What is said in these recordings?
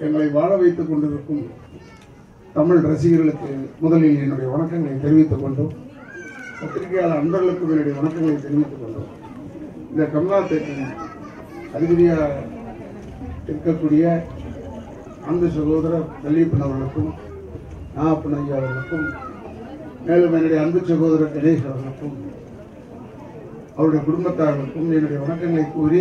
எங்களை வாழ வைத்துக் கொண்டிருக்கும் தமிழ் ரசிகர்களுக்கு முதலில் என்னுடைய வணக்கங்களை தெரிவித்துக் கொண்டோம் பத்திரிகையாளர் அன்பர்களுக்கும் என்னுடைய வணக்கங்களை தெரிவித்துக் கொண்டோம் இந்த கமலா தேட்டரின் அதிபதியாக இருக்கக்கூடிய அன்பு சகோதரர் கல்லியப்பன் அவர்களுக்கும் நாகப்பன் ஐயா அவர்களுக்கும் மேலும் என்னுடைய அன்பு சகோதரர் கணேஷ் அவர்களுக்கும் அவருடைய குடும்பத்தார்களுக்கும் என்னுடைய வணக்கங்களை கூறி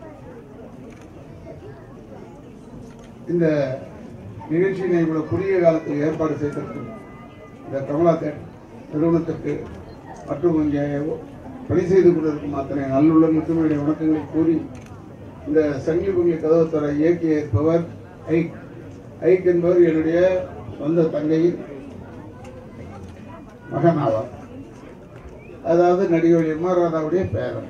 இந்த நிகழ்ச்சியினை இவ்வளவு குறுகிய காலத்தில் ஏற்பாடு செய்திருக்கும் இந்த கமலா தேட்டர் நிறுவனத்திற்கு மற்றும் இங்கே பணி செய்து கொண்டிருக்கும் அத்தனை நல்லுள்ளங்களுக்கும் என்னுடைய வணக்கங்களை கூறி இந்த சங்கிலி பொங்கி கதவு தர இயக்கி இருப்பவர் ஐக் ஐக் என்பவர் என்னுடைய சொந்த தங்கையின் மகன் ஆவார் அதாவது நடிகர் எம் ஆர் ராதாவுடைய பேரன்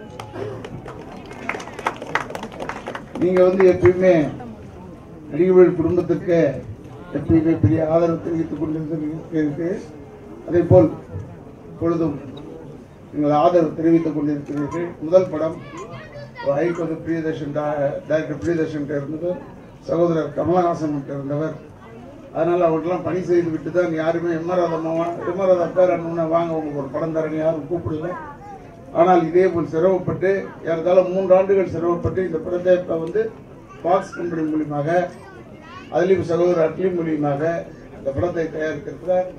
நீங்க வந்து எப்பயுமே நடிகர்கள் குடும்பத்திற்கு எப்பயுமே பெரிய ஆதரவு தெரிவித்துக் கொண்டிருக்கிறீர்கள் அதே போல் இப்பொழுதும் நீங்கள் ஆதரவு தெரிவித்துக் கொண்டிருக்கிறீர்கள் முதல் படம் ஐகோது பிரியதர்ஷன் டைரக்டர் பிரியதர்ஷன் இருந்தது சகோதரர் கமலஹாசன் இருந்தவர் அதனால அவர்களெல்லாம் பணி செய்து விட்டு தான் யாருமே எம்மராதம்மா எம்மராத பேர் அண்ணா வாங்க உங்களுக்கு ஒரு படம் தரேன்னு யாரும் கூப்பிடல ஆனால் இதே போல் சிரமப்பட்டு ஏறத்தாலும் மூன்று ஆண்டுகள் சிரமப்பட்டு இந்த படத்தை இப்போ வந்து பாக்ஸ் கம்பெனி மூலியமாக அதுலேயும் சகோதரர் அட்லி மூலியமாக இந்த படத்தை தயாரித்திருக்கிறார்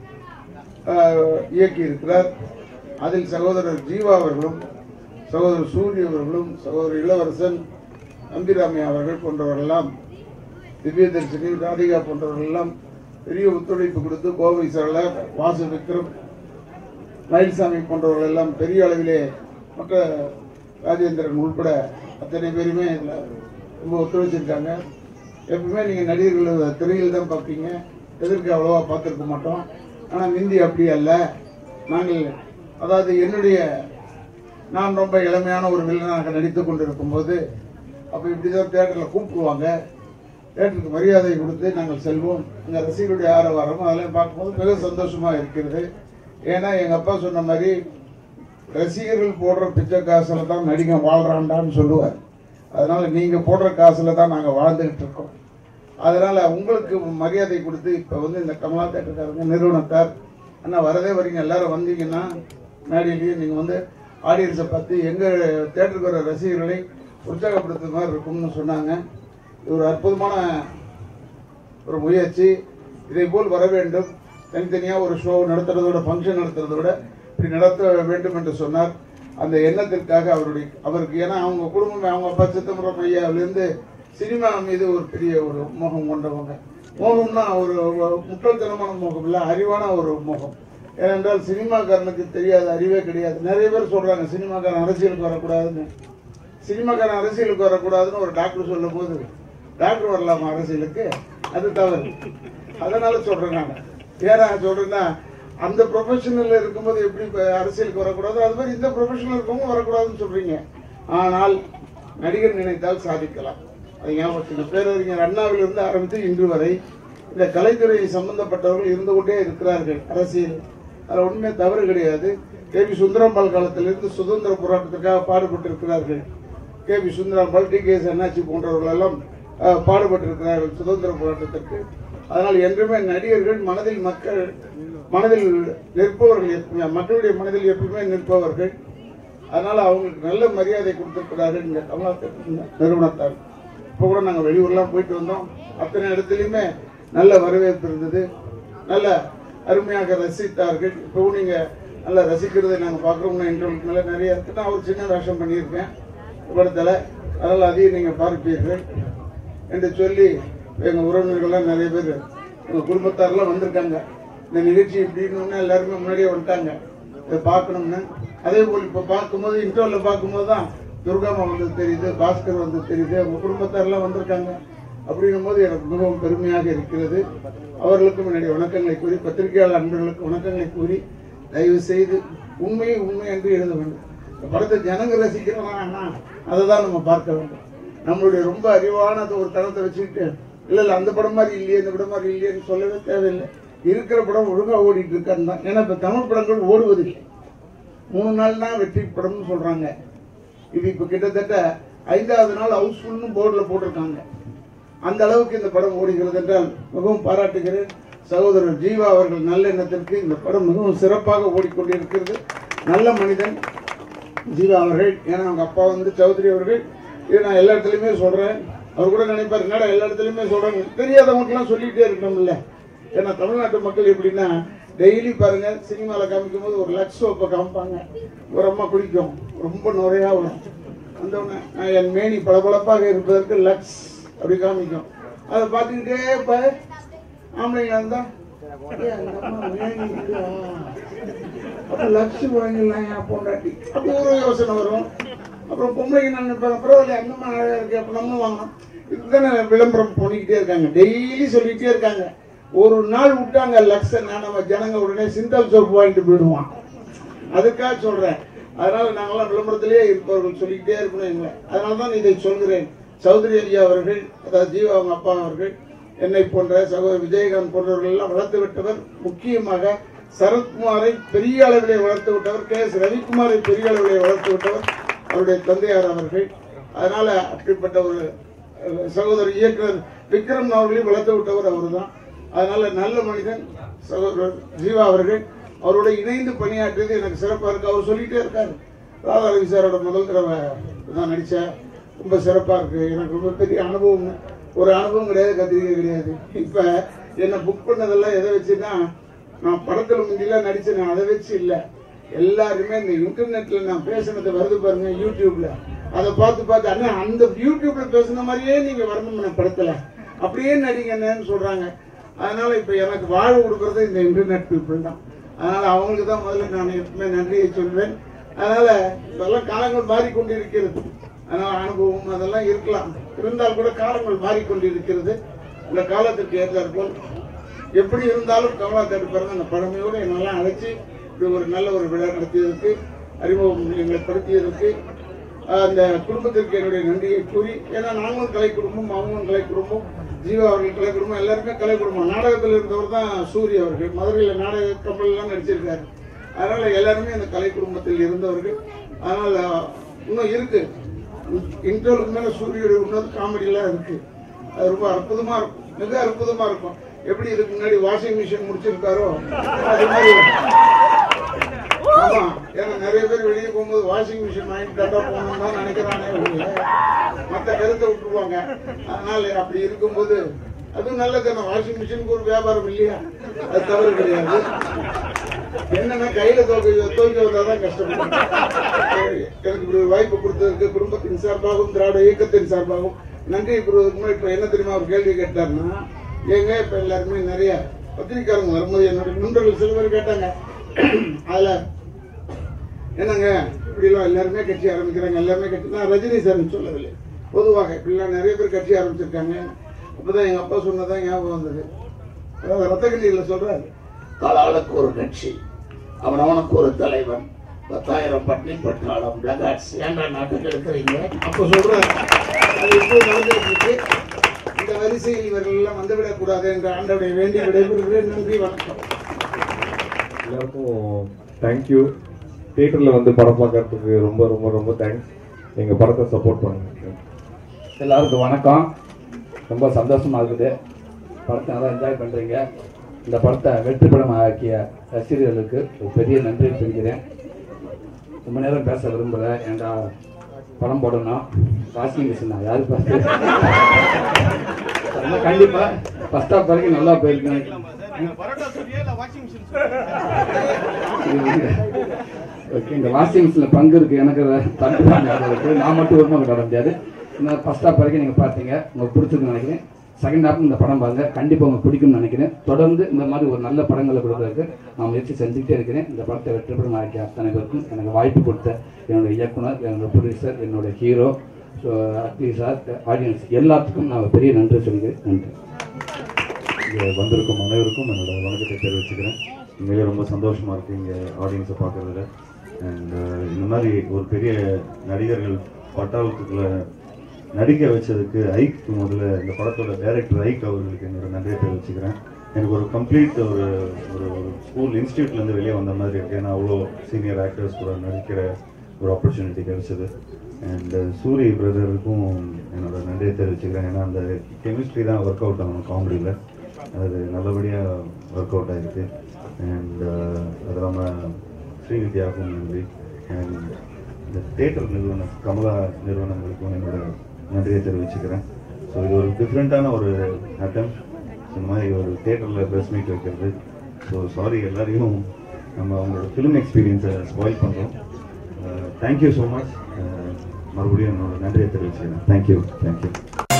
ஆஹ், இயக்கி இருக்கிறார் அதில் சகோதரர் ஜீவா அவர்களும் சகோதரர் சூரிய அவர்களும் சகோதரர் இளவரசன் நம்பிராமையா அவர்கள் போன்றவர்களெல்லாம் திவ்யதர்ஷினி ராதிகா போன்றவர்கள் எல்லாம் பெரிய ஒத்துழைப்பு கொடுத்து கோவை சரள வாசு விக்ரம் மயில்சாமி போன்றவர்கள் எல்லாம் பெரிய அளவிலே மற்ற ராஜேந்திரன் உள்பட அத்தனை பேருமே இதில் ரொம்ப ஒத்துழைச்சிருக்காங்க எப்பவுமே நீங்கள் நடிகர்கள் திரையில் தான் பார்ப்பீங்க எதிர்க்க அவ்வளோவா பார்த்துருக்க மாட்டோம் ஆனால் மிந்தி அப்படி அல்ல நாங்கள் அதாவது என்னுடைய நான் ரொம்ப இளமையான ஒரு வில்லனாக நடித்து கொண்டிருக்கும் போது அப்போ இப்படி தான் தேட்டரில் கூப்பிடுவாங்க தேட்டருக்கு மரியாதை கொடுத்து நாங்கள் செல்வோம் அங்கே ரசிகருடைய ஆரவாரம் அதெல்லாம் பார்க்கும்போது மிக சந்தோஷமாக இருக்கிறது ஏன்னா எங்கள் அப்பா சொன்ன மாதிரி ரசிகர்கள் போடுற பிச்சை காசில் தான் நடிகன் வாழ்றான்டான்னு சொல்லுவார் அதனால நீங்கள் போடுற காசில் தான் நாங்கள் வாழ்ந்துகிட்டு இருக்கோம் அதனால உங்களுக்கு மரியாதை கொடுத்து இப்போ வந்து இந்த கமலா தேட்டருக்காரங்க நிறுவனத்தார் அண்ணா வரதே வரீங்க எல்லாரும் வந்தீங்கன்னா மேடையிலேயே நீங்கள் வந்து ஆடியன்ஸை பார்த்து எங்கள் தேட்டருக்கு வர ரசிகர்களை உற்சாகப்படுத்துற மாதிரி இருக்கும்னு சொன்னாங்க இது ஒரு அற்புதமான ஒரு முயற்சி இதை போல் வர வேண்டும் தனித்தனியாக ஒரு ஷோ நடத்துறதோட ஃபங்க்ஷன் நடத்துறதை விட இப்படி நடத்த வேண்டும் என்று சொன்னார் அந்த எண்ணத்திற்காக அவருடைய அவருக்கு ஏன்னா அவங்க குடும்பம் அவங்க அப்பா சித்தம்பரம் ஐயாவிலேருந்து சினிமா மீது ஒரு பெரிய ஒரு மோகம் கொண்டவங்க மோகம்னா ஒரு ஒரு முட்டாள்தனமான மோகம் இல்லை அறிவான ஒரு மோகம் ஏனென்றால் சினிமாக்காரனுக்கு தெரியாத அறிவே கிடையாது நிறைய பேர் சொல்றாங்க சினிமாக்காரன் அரசியலுக்கு வரக்கூடாதுன்னு சினிமாக்காரன் அரசியலுக்கு வரக்கூடாதுன்னு ஒரு டாக்டர் சொல்லும் போது டாக்டர் வரலாமா அரசியலுக்கு அது தவறு அதனால சொல்றேன் நான் ஏன்னா சொல்றேன்னா அந்த ப்ரொஃபஷனல் இருக்கும்போது எப்படி இப்ப அரசியலுக்கு வரக்கூடாது அது மாதிரி இந்த ப்ரொஃபஷனல் இருக்கவங்க வரக்கூடாதுன்னு சொல்றீங்க ஆனால் நடிகர் நினைத்தால் சாதிக்கலாம் அது ஞாபகத்துக்கு பேரறிஞர் அண்ணாவிலிருந்து ஆரம்பித்து இன்று வரை இந்த கலைத்துறை சம்பந்தப்பட்டவர்கள் இருந்து கொண்டே இருக்கிறார்கள் அரசியல் அதில் உண்மை தவறு கிடையாது கே பி சுந்தரம்பாள் காலத்திலிருந்து சுதந்திர போராட்டத்துக்காக பாடுபட்டிருக்கிறார்கள் K P Sundarambal T K S அண்ணாச்சி போன்றவர்கள் எல்லாம் அஹ், பாடுபட்டிருக்கிறார்கள் சுதந்திர போராட்டத்திற்கு அதனால் என்றுமே நடிகர்கள் மனதில் மக்கள் மனதில் நிற்பவர்கள் எப்பவுமே மக்களுடைய மனதில் எப்பவுமே நிற்பவர்கள் அதனால அவங்களுக்கு நல்ல மரியாதை கொடுத்திருக்கிறார்கள் இந்த கமலா நிறுவனத்தார் இப்போ கூட நாங்கள் வெளியூர்லாம் போயிட்டு வந்தோம் அத்தனை இடத்துலையுமே நல்ல வரவேற்பு இருந்தது நல்ல அருமையாக ரசித்தார்கள் இப்போவும் நீங்கள் நல்லா ரசிக்கிறதை நாங்கள் பார்க்குறோம்னா இன்டர்வியூ மேலே நிறைய இருக்கு நான் ஒரு சின்ன வேஷம் பண்ணியிருக்கேன் படத்தில் அதனால் அதையும் நீங்கள் பார்ப்பீர்கள் என்று சொல்லி எங்கள் உறவினர்கள்லாம் நிறைய பேர் எங்கள் குடும்பத்தாரெல்லாம் வந்திருக்காங்க இந்த நிகழ்ச்சி இப்படின்னு எல்லாருமே முன்னாடியே வந்துட்டாங்க இதை பார்க்கணும்னு அதே போல் இப்போ பார்க்கும்போது இன்டர்வலில் பார்க்கும்போது தான் துர்காமா வந்து தெரியுது பாஸ்கர் வந்து தெரியுது அவங்க குடும்பத்தாரெல்லாம் வந்திருக்காங்க அப்படின்னும் போது எனக்கு மிகவும் பெருமையாக இருக்கிறது அவர்களுக்கும் என்னுடைய வணக்கங்களை கூறி பத்திரிகையாளர் அன்பர்களுக்கு வணக்கங்களை கூறி தயவு செய்து உண்மையை உண்மை என்று எழுத வேண்டும் இந்த படத்தை ஜனங்க ரசிக்கிறாங்கன்னா அதை தான் நம்ம பார்க்க வேண்டும் நம்மளுடைய ரொம்ப அறிவான ஒரு தரத்தை வச்சுக்கிட்டு இல்ல இல்ல அந்த படம் மாதிரி இல்லையே இந்த படம் மாதிரி இல்லையேன்னு சொல்லவே தேவையில்லை இருக்கிற படம் ஒழுங்கா ஓடிட்டு இருக்கான்னு தான் ஏன்னா இப்ப தமிழ் படங்கள் ஓடுவதில்லை மூணு நாள் தான் வெற்றி படம்னு சொல்றாங்க இது இப்ப கிட்டத்தட்ட ஐந்தாவது நாள் ஹவுஸ்ஃபுல்னு போர்டில் போட்டிருக்காங்க அந்த அளவுக்கு இந்த படம் ஓடுகிறது என்றால் மிகவும் பாராட்டுகிறேன் சகோதரர் ஜீவா அவர்கள் நல்ல எண்ணத்திற்கு இந்த படம் மிகவும் சிறப்பாக ஓடிக்கொண்டிருக்கிறது நல்ல மனிதன் ஜீவா அவர்கள் ஏன்னா அவங்க அப்பா வந்து சௌத்ரி அவர்கள் இது நான் எல்லா இடத்துலையுமே சொல்றேன் அவர் கூட நினைப்பாரு என்னடா எல்லா இடத்துலையுமே சொல்றாங்க தெரியாதவங்களுக்குலாம் சொல்லிட்டே இருக்கணும்ல ஏன்னா தமிழ்நாட்டு மக்கள் எப்படின்னா டெய்லி பாருங்க சினிமாவில் காமிக்கும் போது ஒரு லக்ஸ் சோப்பை காமிப்பாங்க ஒரு அம்மா குடிக்கும் ரொம்ப நுரையா வரும் அந்த உடனே நான் என் மேனி பளபளப்பாக இருப்பதற்கு லக்ஸ் அப்படி காமிக்கும் அதை பார்த்துக்கிட்டே இப்ப ஆம்பளைங்க இருந்தா "ஏய், அந்த அம்மா மேனி இருக்குடா." அப்ப லக்ஸ் வாங்கிடலாம் என் பொண்டாட்டி அப்படி ஒரு யோசனை வரும் அப்புறம் பொம்பளைக்கு நான் நினைப்பேன் பரவாயில்ல அந்த மாதிரி அழகா இருக்கு அப்ப நம்ம வாங்கணும் இதுதானே விளம்பரம் பண்ணிக்கிட்டே இருக்காங்க டெய்லி சொல்லிட்டே இருக்காங்க ஒரு நாள் விட்டாங்க லக்ஸ நம்ம ஜனங்க உடனே சிந்தல் சோப்பு வாங்கிட்டு போயிடுவான் அதுக்காக சொல்றேன் அதனால நாங்களாம் விளம்பரத்திலேயே இருப்பவர்கள் சொல்லிக்கிட்டே இருக்கணும் எங்களை அதனால தான் இதை சொல்கிறேன் சௌதரி ஐயா அவர்கள் அதாவது ஜீவா அவங்க அப்பா அவர்கள் என்னை போன்ற சகோதரர் விஜயகாந்த் போன்றவர்கள் எல்லாம் வளர்த்து விட்டவர் முக்கியமாக சரத்குமாரை பெரிய அளவிலே வளர்த்து விட்டவர் கே எஸ் ரவிக்குமாரை பெரிய அளவிலே வளர்த்து விட்டவர் அவருடைய தந்தையார் அவர்கள் அதனால அப்படிப்பட்ட ஒரு அஹ், சகோதரர் இயக்குனர் விக்ரம் அவர்களையும் வளர்த்து விட்டவர் அவர்தான் அதனால நல்ல மனிதன் சகோதரர் ஜீவா அவர்கள் அவரோட இணைந்து பணியாற்றியது எனக்கு சிறப்பா இருக்கு அவர் சொல்லிட்டே இருக்காரு ராதா ரவி சாரோட முதல் தடவை நான் நடிச்சேன் ரொம்ப சிறப்பா இருக்கு எனக்கு ரொம்ப பெரிய அனுபவம் ஒரு அனுபவம் கிடையாது கத்திரிக்கை கிடையாது இப்ப என்னை புக் பண்ணதெல்லாம் எதை வச்சுன்னா நான் படத்துல முந்திலாம் நடிச்சேன் அதை வச்சு இல்ல எல்லாருமே இந்த இன்டர்நெட்ல நான் பேசுனது வருது பாருங்க யூடியூப்ல அதை பார்த்து பார்த்து அண்ணா அந்த யூடியூப்ல பேசுன மாதிரியே நீங்க வரணும் நான் படத்துல அப்படியே நடிங்கன்னு சொல்றாங்க அதனால இப்ப எனக்கு வாழ்வு கொடுக்கறது இந்த இன்டர்நெட் பீப்புள் தான் அதனால அவங்களுக்கு தான் முதல்ல நான் எப்பவுமே நன்றியை சொல்வேன் அதனால இதெல்லாம் காலங்கள் மாறிக்கொண்டிருக்கிறது அதனால அனுபவம் அதெல்லாம் இருக்கலாம் இருந்தால் கூட காலங்கள் மாறிக்கொண்டிருக்கிறது இந்த காலத்திற்கு ஏற்றாற்போல் எப்படி இருந்தாலும் கமலா தேடி பாருங்க அந்த பழமையோடு என்னெல்லாம் அழைச்சி இப்படி ஒரு நல்ல ஒரு விழா நடத்தியதற்கு அறிமுகம் எங்களை படுத்தியதற்கு ஆஹ், அந்த குடும்பத்திற்கு என்னுடைய நன்றியை கூறி ஏன்னா நாங்களும் கலை குடும்பம் அவங்களும் கலை குடும்பம் ஜீவா அவர்கள் கலை குடும்பம் எல்லாருமே கலை குடும்பம் நாடகத்தில் இருந்தவர் தான் சூரிய அவர்கள் மதுரையில் நாடக கப்பல்லாம் நடிச்சிருக்காரு அதனால எல்லாருமே அந்த கலை குடும்பத்தில் இருந்தவர்கள் அதனால இன்னும் இருக்கு இன்டர்வலுக்கு மேல சூரியோட இன்னொரு காமெடியெல்லாம் இருக்கு அது ரொம்ப அற்புதமா இருக்கும் மிக அற்புதமா இருக்கும் எப்படி இதுக்கு முன்னாடி வாஷிங் மிஷின் முடிச்சிருக்காரோ அது மாதிரி ஆமா ஏன்னா நிறைய பேர் வெளியே போகும்போது வாஷிங் மிஷின் வாங்கிட்டு தாண்டா போகணும் தான் நினைக்கிறானே ஒழிய மத்த கருத்தை விட்டுருவாங்க அதனால அப்படி இருக்கும்போது அதுவும் நல்லது வாஷிங் மிஷினுக்கு ஒரு வியாபாரம் இல்லையா அது தவறு கிடையாது என்னன்னா கையில தோக்க தோக்கி வந்தாதான் கஷ்டப்படும் எனக்கு இப்படி ஒரு வாய்ப்பு கொடுத்ததற்கு குடும்பத்தின் சார்பாகவும் திராவிட இயக்கத்தின் சார்பாகவும் நன்றி கூறுவதற்கு இப்ப என்ன தெரியுமா ஒரு கேள்வி கேட்டாருன்னா ஏங்க இப்ப எல்லாருமே நிறைய பத்திரிக்காரங்க வரும்போது என்னுடைய நண்பர்கள் சில பேர் கேட்டாங்க அதுல என்னங்க இப்படிலாம் எல்லாருமே கட்சி ஆரம்பிக்கிறாங்க எல்லாருமே கட்சி நான் ரஜினி சார் சொல்லவில்லை பொதுவாக இப்படிலாம் நிறைய பேர் கட்சி ஆரம்பிச்சிருக்காங்க அப்பதான் எங்க அப்பா சொன்னதான் ஞாபகம் வந்தது அதாவது ரத்தகிரியில சொல்றாரு காலாளுக்கு ஒரு கட்சி அவனவனுக்கு ஒரு தலைவன் பத்தாயிரம் பட்டினி பட்டாளம் பிளகாட்ஸ் ஏன்டா நாட்டுக்கு எடுக்கிறீங்க அப்ப சொல்றாரு அது இப்போ நடந்துட்டு இருக்கு இந்த வரிசையில் இவர்கள் எல்லாம் வந்துவிடக் கூடாது என்று ஆண்டவனை வேண்டி விடைபெறுகிறேன் நன்றி வணக்கம் எல்லாருக்கும் தேங்க்யூ தியேட்டரில் வந்து படம் பார்க்கறதுக்கு ரொம்ப ரொம்ப ரொம்ப தேங்க்ஸ் எங்கள் படத்தை சப்போர்ட் பண்ணுங்க எல்லாருக்கும் வணக்கம் ரொம்ப சந்தோஷமா இருக்குது படத்தை நல்லா என்ஜாய் பண்றீங்க இந்த படத்தை வெற்றி படம் ஆக்கிய ரசிகர்களுக்கு ஒரு பெரிய நன்றி தெரிவிக்கிறேன் ரொம்ப நேரம் பேச விரும்பல ஏன்டா படம் போடணும் வாஷிங் மிஷின் யாரு பார்த்து அதனால கண்டிப்பா ஃபர்ஸ்ட் ஆஃப் வரைக்கும் நல்லா போயிருக்கேன் ஓகே இந்த வாஷிங் மிஷினில் பங்கு இருக்கு எனக்கு தட்டுப்பாங்க இருக்கு நான் மட்டும் ஒரு மாதிரி விட முடியாது இந்த ஃபர்ஸ்ட் ஹாப் வரைக்கும் நீங்கள் பார்த்தீங்க உங்களுக்கு பிடிச்சிருக்குன்னு நினைக்கிறேன் செகண்ட் ஹாப் இந்த படம் பாருங்க கண்டிப்பாக உங்களுக்கு பிடிக்கும்னு நினைக்கிறேன் தொடர்ந்து இந்த மாதிரி ஒரு நல்ல படங்களை கொடுக்கறதுக்கு நான் முயற்சி செஞ்சுக்கிட்டே இருக்கிறேன் இந்த படத்தை வெற்றி படம் ஆக்கிய அத்தனை பேருக்கும் எனக்கு வாய்ப்பு கொடுத்த என்னோட இயக்குனர் என்னோட ப்ரொடியூசர் என்னோட ஹீரோ ஸோ சார் ஆடியன்ஸ் எல்லாத்துக்கும் நான் பெரிய நன்றி சொல்லிக்கிறேன் நன்றி இங்கே வந்திருக்கும் அனைவருக்கும் என்னோட வணக்கத்தை தெரிவிச்சுக்கிறேன் உண்மையிலே ரொம்ப சந்தோஷமாக இருக்குது இங்கே ஆடியன்ஸை பார்க்குறதுல அண்ட் இந்த மாதிரி ஒரு பெரிய நடிகர்கள் பட்டாளத்துக்குள்ள நடிக்க வச்சதுக்கு ஐக் முதல்ல இந்த படத்தோட டைரக்டர் ஐக் அவர்களுக்கு என்னோட நன்றியை தெரிவிச்சுக்கிறேன் எனக்கு ஒரு கம்ப்ளீட் ஒரு ஒரு ஒரு ஸ்கூல் இன்ஸ்டியூட்லேருந்து வெளியே வந்த மாதிரி இருக்கு ஏன்னா அவ்வளோ சீனியர் ஆக்டர்ஸ் கூட நடிக்கிற ஒரு ஆப்பர்ச்சுனிட்டி கிடைச்சது அண்ட் சூரி பிரதருக்கும் என்னோட நன்றியை தெரிவிச்சுக்கிறேன் ஏன்னா அந்த கெமிஸ்ட்ரி தான் ஒர்க் அவுட் ஆகணும் காமெடியில் அது நல்லபடியாக ஒர்க் அவுட் ஆகிருக்கு அண்ட் அது இல்லாமல் ஸ்ரீவித்யாவுக்கும் நன்றி அண்ட் இந்த தேட்டர் நிறுவனம் கமலா நிறுவனங்களுக்கும் என்னோட நன்றியை தெரிவிச்சுக்கிறேன் ஸோ இது ஒரு டிஃப்ரெண்ட்டான ஒரு அட்டம் இந்த மாதிரி ஒரு தேட்டரில் ப்ரெஸ் மீட் வைக்கிறது ஸோ சாரி எல்லாரையும் நம்ம அவங்களோட ஃபிலிம் எக்ஸ்பீரியன்ஸை ஸ்பாயில் பண்ணுறோம் தேங்க்யூ ஸோ மச் மறுபடியும் என்னோட நன்றியை தெரிவிச்சுக்கிறேன் தேங்க்யூ தேங்க்யூ